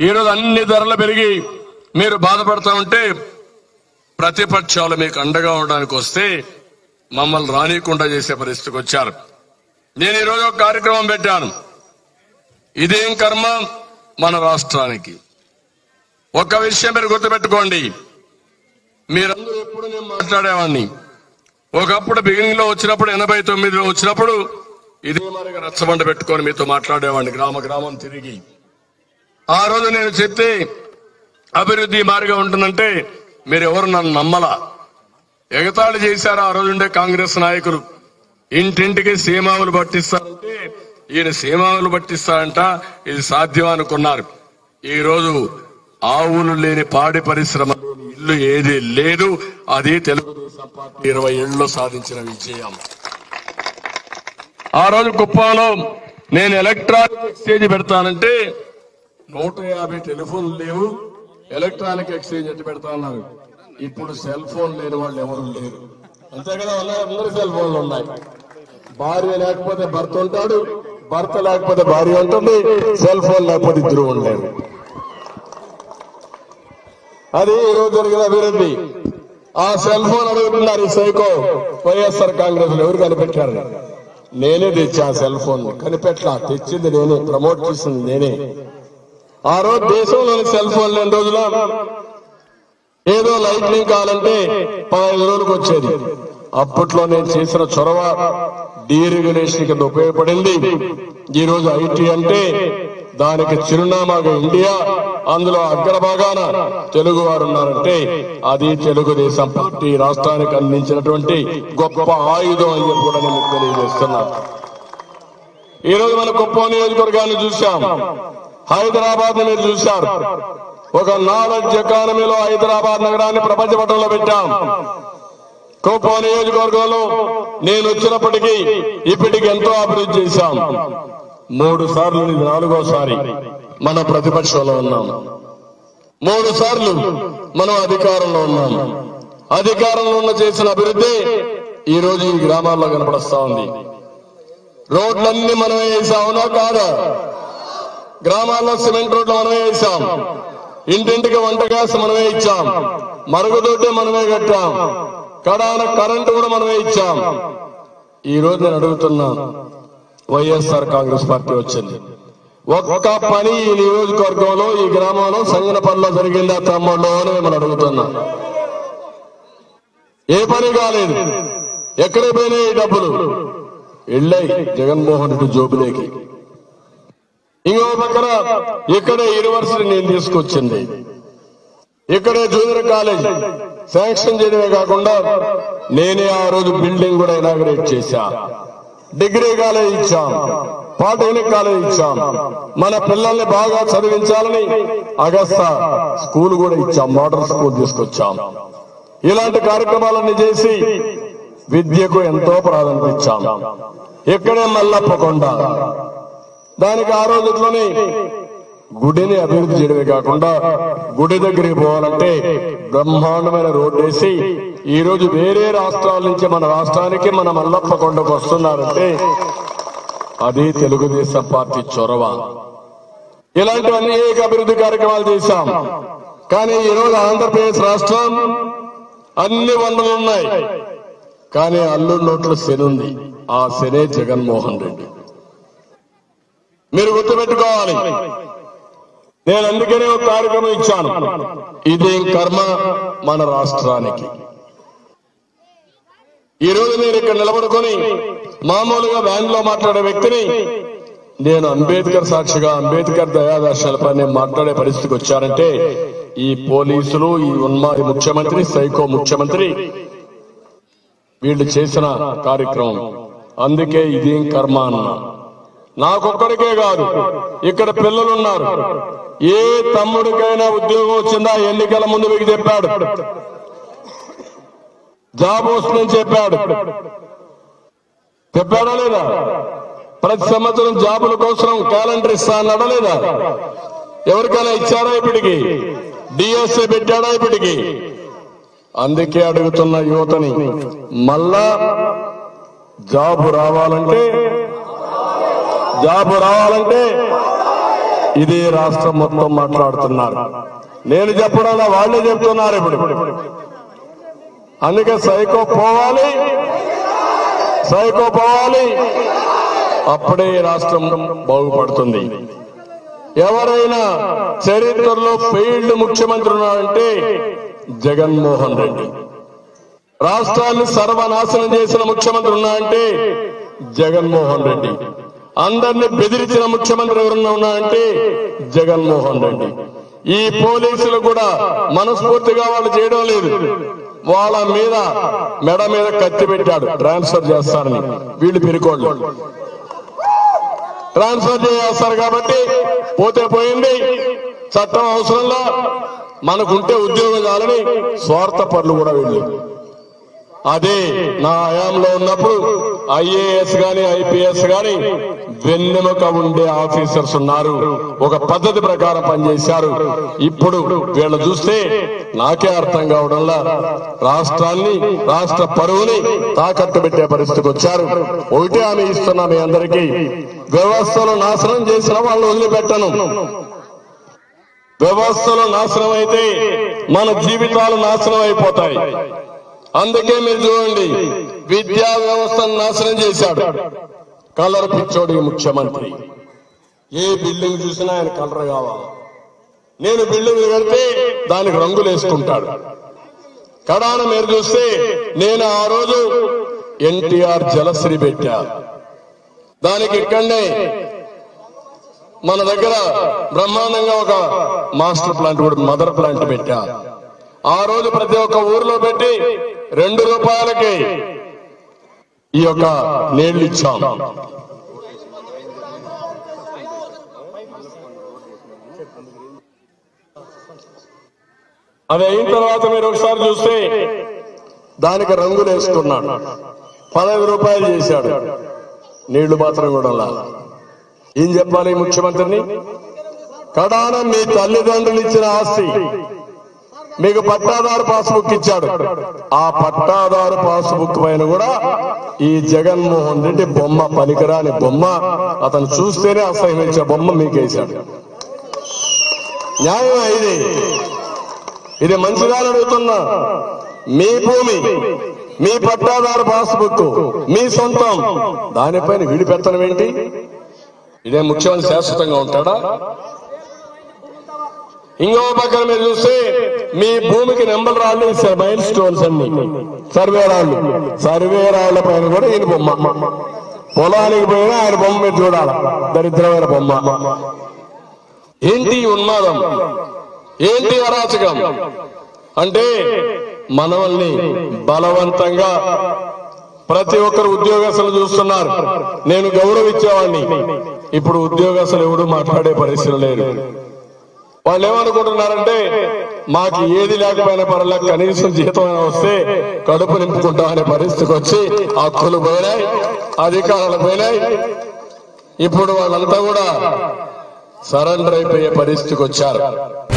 ఈరోజు అన్ని ధరలు పెరిగి మీరు బాధపడతా ఉంటే ప్రతిపక్షాలు మీకు అండగా ఉండడానికి వస్తే మమ్మల్ని రానియకుండా చేసే పరిస్థితికి వచ్చారు నేను ఈరోజు ఒక కార్యక్రమం పెట్టాను ఇదేం కర్మ మన రాష్ట్రానికి ఒక విషయం మీరు గుర్తుపెట్టుకోండి మీరందరూ ఎప్పుడు నేను మాట్లాడేవాడిని ఒకప్పుడు బిగినింగ్ లో వచ్చినప్పుడు ఎనభై తొమ్మిదిలో వచ్చినప్పుడు ఇదే మరిగా రచ్చబండ పెట్టుకొని మీతో మాట్లాడేవాడిని గ్రామ గ్రామం తిరిగి ఆ రోజు నేను చెప్తే అభివృద్ధి మారిగా ఉంటుందంటే మీరు ఎవరు నన్ను నమ్మలా ఎగతాళి చేశారు ఆ రోజు ఉండే కాంగ్రెస్ నాయకులు ఇంటింటికి సీమావులు పట్టిస్తారంటే ఈయన సీమావులు పట్టిస్తారంట ఇది సాధ్యం అనుకున్నారు ఈ రోజు ఆవులు లేని పాడి పరిశ్రమ లేని ఇల్లు ఏది లేదు అది తెలుగుదేశం పార్టీ ఇరవై ఏళ్ళలో సాధించిన విజయం ఆ రోజు కుప్పంలో నేను ఎలక్ట్రానిక్ ఎక్స్చేంజ్ పెడతానంటే నూట యాభై టెలిఫోన్లు లేవు ఎలక్ట్రానిక్ ఎక్స్చేంజ్ ఎట్టు పెడతా ఉన్నారు ఇప్పుడు సెల్ ఫోన్ లేని వాళ్ళు ఎవరు లేరు అంతే కదా ఉన్నారు అందరు సెల్ ఫోన్లు ఉన్నాయి భార్య లేకపోతే భర్త ఉంటాడు భర్త లేకపోతే భార్య ఉంటుంది సెల్ ఫోన్ లేకపోతే ఇద్దరు ఉండలేరు అది ఈ రోజు జరిగిన అభివృద్ధి ఆ సెల్ ఫోన్ అడుగుతున్నారు ఈ సైకో వైఎస్ఆర్ కాంగ్రెస్ లో ఎవరు కనిపెట్టారు నేనే తెచ్చా ఆ సెల్ ఫోన్ కనిపెట్లా తెచ్చింది నేనే ప్రమోట్ చేసింది నేనే ఆ రోజు దేశంలోని సెల్ ఫోన్ లేని రోజున ఏదో లైట్నింగ్ కావాలంటే పదహైదు రోజులకు వచ్చేది అప్పట్లో నేను చేసిన చొరవ డీరెగ్యులేషన్ కింద ఉపయోగపడింది ఈ రోజు ఐటీ అంటే దానికి చిరునామాగా ఇండియా అందులో అగ్రభాగాన తెలుగు వారు ఉన్నారంటే అది తెలుగుదేశం పార్టీ రాష్ట్రానికి అందించినటువంటి గొప్ప ఆయుధం అని చెప్పి కూడా నేను మీకు తెలియజేస్తున్నాను ఈ రోజు మన కుప్పం నియోజకవర్గాన్ని చూశాం హైదరాబాద్ మీరు చూశారు ఒక నాలెడ్జ్ ఎకానమీలో హైదరాబాద్ నగరాన్ని ప్రపంచ పటంలో పెట్టాం కుప్పం నియోజకవర్గంలో నేను వచ్చినప్పటికీ ఇప్పటికి ఎంతో అభివృద్ధి చేశాం మూడు సార్లు ఇది నాలుగోసారి మన ప్రతిపక్షంలో ఉన్నాం మూడు సార్లు మనం అధికారంలో ఉన్నాం అధికారంలో ఉన్న చేసిన అభివృద్ధి ఈ రోజు ఈ గ్రామాల్లో కనపడస్తా ఉంది రోడ్లన్నీ మనమే వేసాం అవునా కాదా గ్రామాల్లో సిమెంట్ రోడ్లు మనమే వేసాం ఇంటింటికి వంట గ్యాస్ మనమే ఇచ్చాం మరుగుదొడ్డి మనమే కట్టాం కడాన కరెంటు కూడా మనమే ఇచ్చాం ఈ రోజు నేను అడుగుతున్నా వైఎస్ఆర్ కాంగ్రెస్ పార్టీ వచ్చింది ఒక్క పని ఈ నియోజకవర్గంలో ఈ గ్రామంలో సంగనపల్లిలో జరిగిందా తమ్ముళ్ళు అని మిమ్మల్ని అడుగుతున్నా ఏ పని కాలేదు ఎక్కడ పోయినాయి ఈ డబ్బులు వెళ్ళాయి జగన్మోహన్ రెడ్డి జోబులేకి ఇంకో పక్కన ఇక్కడే యూనివర్సిటీ నేను తీసుకొచ్చింది ఇక్కడే జూనియర్ కాలేజ్ శాంక్షన్ చేయడమే కాకుండా నేనే ఆ రోజు బిల్డింగ్ కూడా ఇనాగ్రేట్ చేశా డిగ్రీ కాలేజ్ ఇచ్చాం పాలిటెక్నిక్ కాలేజ్ ఇచ్చాం మన పిల్లల్ని బాగా చదివించాలని అగస్తా స్కూల్ కూడా ఇచ్చాం మోడల్ స్కూల్ తీసుకొచ్చాం ఇలాంటి కార్యక్రమాలన్నీ చేసి విద్యకు ఎంతో ప్రాధాన్యత ఇచ్చాం ఇక్కడే మల్లప్పకొండ దానికి ఆ రోజుల్లోనే గుడిని అభివృద్ధి చేయడమే కాకుండా గుడి దగ్గరికి పోవాలంటే బ్రహ్మాండమైన రోడ్డు వేసి ఈ రోజు వేరే రాష్ట్రాల నుంచి మన రాష్ట్రానికి మన మల్లప్ప కొండకు వస్తున్నారంటే అది తెలుగుదేశం పార్టీ చొరవ ఇలాంటి అనేక అభివృద్ధి కార్యక్రమాలు చేశాం కానీ ఈ రోజు ఆంధ్రప్రదేశ్ రాష్ట్రం అన్ని వనరులు ఉన్నాయి కానీ అల్లు నోట్ల శని ఉంది ఆ శనే జగన్మోహన్ రెడ్డి మీరు గుర్తుపెట్టుకోవాలి నేను అందుకనే ఒక కార్యక్రమం ఇచ్చాను ఇదేం కర్మ మన రాష్ట్రానికి ఈ రోజు నేను ఇక్కడ నిలబడుకొని మామూలుగా వ్యాన్ లో మాట్లాడే వ్యక్తిని నేను అంబేద్కర్ సాక్షిగా అంబేద్కర్ దయాదర్శనలపై నేను మాట్లాడే పరిస్థితికి వచ్చారంటే ఈ పోలీసులు ఈ ఉన్మాది ముఖ్యమంత్రి సైకో ముఖ్యమంత్రి వీళ్ళు చేసిన కార్యక్రమం అందుకే ఇదేం కర్మ అన్నా నాకొక్కడికే కాదు ఇక్కడ పిల్లలు ఉన్నారు ఏ తమ్ముడికైనా ఉద్యోగం వచ్చిందా ఎన్నికల ముందు మీకు చెప్పాడు జాబ్ వస్తుందని చెప్పాడు చెప్పాడా లేదా ప్రతి సంవత్సరం జాబుల కోసం క్యాలెండర్ ఇస్తా అన్నాడా లేదా ఎవరికైనా ఇచ్చారా ఇప్పటికి డిఎస్ఏ పెట్టాడా ఇప్పటికి అందుకే అడుగుతున్న యువతని మళ్ళా జాబు రావాలంటే జాబు రావాలంటే ఇదే రాష్ట్రం మొత్తం మాట్లాడుతున్నారు నేను చెప్పడం వాళ్ళే చెప్తున్నారు ఇప్పుడు అందుకే సైకో పోవాలి సైకో పోవాలి అప్పుడే ఈ రాష్ట్రం బాగుపడుతుంది ఎవరైనా చరిత్రలో ఫెయిల్డ్ ముఖ్యమంత్రి ఉన్నారంటే జగన్మోహన్ రెడ్డి రాష్ట్రాన్ని సర్వనాశనం చేసిన ముఖ్యమంత్రి ఉన్నారంటే జగన్మోహన్ రెడ్డి అందరిని బెదిరించిన ముఖ్యమంత్రి ఎవరన్నా ఉన్నారంటే జగన్మోహన్ రెడ్డి ఈ పోలీసులు కూడా మనస్ఫూర్తిగా వాళ్ళు చేయడం లేదు వాళ్ళ మీద మెడ మీద కత్తి పెట్టాడు ట్రాన్స్ఫర్ చేస్తారని వీళ్ళు పిరుకోళ్ళు ట్రాన్స్ఫర్ చేస్తారు కాబట్టి పోతే పోయింది చట్టం అవసరంలో మనకుంటే ఉద్యోగం కావాలని స్వార్థ పనులు కూడా వీళ్ళు అదే నా హయాంలో ఉన్నప్పుడు ఐఏఎస్ గాని ఐపీఎస్ గాని వెన్నెముక ఉండే ఆఫీసర్స్ ఉన్నారు ఒక పద్ధతి ప్రకారం పనిచేశారు ఇప్పుడు వీళ్ళు చూస్తే నాకే అర్థం కావడంలా రాష్ట్రాన్ని రాష్ట్ర పరువుని తాకట్టు పెట్టే పరిస్థితికి వచ్చారు ఒకటే ఆమె ఇస్తున్నా మీ అందరికీ వ్యవస్థలు నాశనం చేసిన వాళ్ళు వదిలిపెట్టను వ్యవస్థలు నాశనం అయితే మన జీవితాలు నాశనం అయిపోతాయి అందుకే మీరు చూడండి విద్యా వ్యవస్థను నాశనం చేశాడు కలర్ పిచ్చోడు ఈ ముఖ్యమంత్రి ఏ బిల్డింగ్ చూసినా ఆయన కలర్ కావాలి నేను బిల్డింగ్ కడితే దానికి రంగులు వేసుకుంటాడు కడాన మీరు చూస్తే నేను ఆ రోజు ఎన్టీఆర్ జలశ్రీ పెట్టా దానికి ఇక్కడనే మన దగ్గర బ్రహ్మాండంగా ఒక మాస్టర్ ప్లాంట్ కూడా మదర్ ప్లాంట్ పెట్టా ఆ రోజు ప్రతి ఒక్క ఊర్లో పెట్టి రెండు రూపాయలకి ఈ యొక్క నీళ్లు ఇచ్చాం అది అయిన తర్వాత మీరు ఒకసారి చూస్తే దానికి రంగులు వేసుకున్నాడు పదహైదు రూపాయలు చేశాడు నీళ్లు మాత్రం కూడా లా. ఏం చెప్పాలి ఈ ముఖ్యమంత్రిని కడాన మీ తల్లిదండ్రులు ఇచ్చిన ఆస్తి మీకు పట్టాదారు పాస్బుక్ ఇచ్చాడు ఆ పట్టాదారు పాస్బుక్ పైన కూడా ఈ జగన్మోహన్ రెడ్డి బొమ్మ పనికిరాని బొమ్మ అతను చూస్తేనే అసహ్యించే బొమ్మ మీకేశాడు న్యాయం ఇది ఇది మంచిగా అడుగుతున్నా మీ భూమి మీ పట్టాదారు పాస్బుక్ మీ సొంతం దానిపైన వీడి పెత్తనం ఏంటి ఇదే ముఖ్యమంత్రి శాశ్వతంగా ఉంటాడా ఇంకో పక్కన మీరు చూస్తే మీ భూమికి నెంబర్ రాళ్ళు ఇస్తారు మైల్ స్టోన్స్ అన్ని సర్వే రాళ్ళు సర్వే రాళ్ల పైన కూడా ఈయన బొమ్మ పొలానికి పోయినా ఆయన బొమ్మ మీరు చూడాల దరిద్రమైన బొమ్మ ఏంటి ఈ ఉన్మాదం ఏంటి అరాచకం అంటే మనవల్ని బలవంతంగా ప్రతి ఒక్కరు ఉద్యోగస్తులు చూస్తున్నారు నేను గౌరవించేవాడిని ఇప్పుడు ఉద్యోగస్తులు ఎవరు మాట్లాడే పరిస్థితి లేరు వాళ్ళు ఏమనుకుంటున్నారంటే మాకు ఏది లేకపోయినా పర్లే కనీసం జీతం వస్తే కడుపు నింపుకుంటాం అనే పరిస్థితికి వచ్చి హక్కులు పోయినాయి అధికారాలు పోయినాయి ఇప్పుడు వాళ్ళంతా కూడా సరెండర్ అయిపోయే పరిస్థితికి వచ్చారు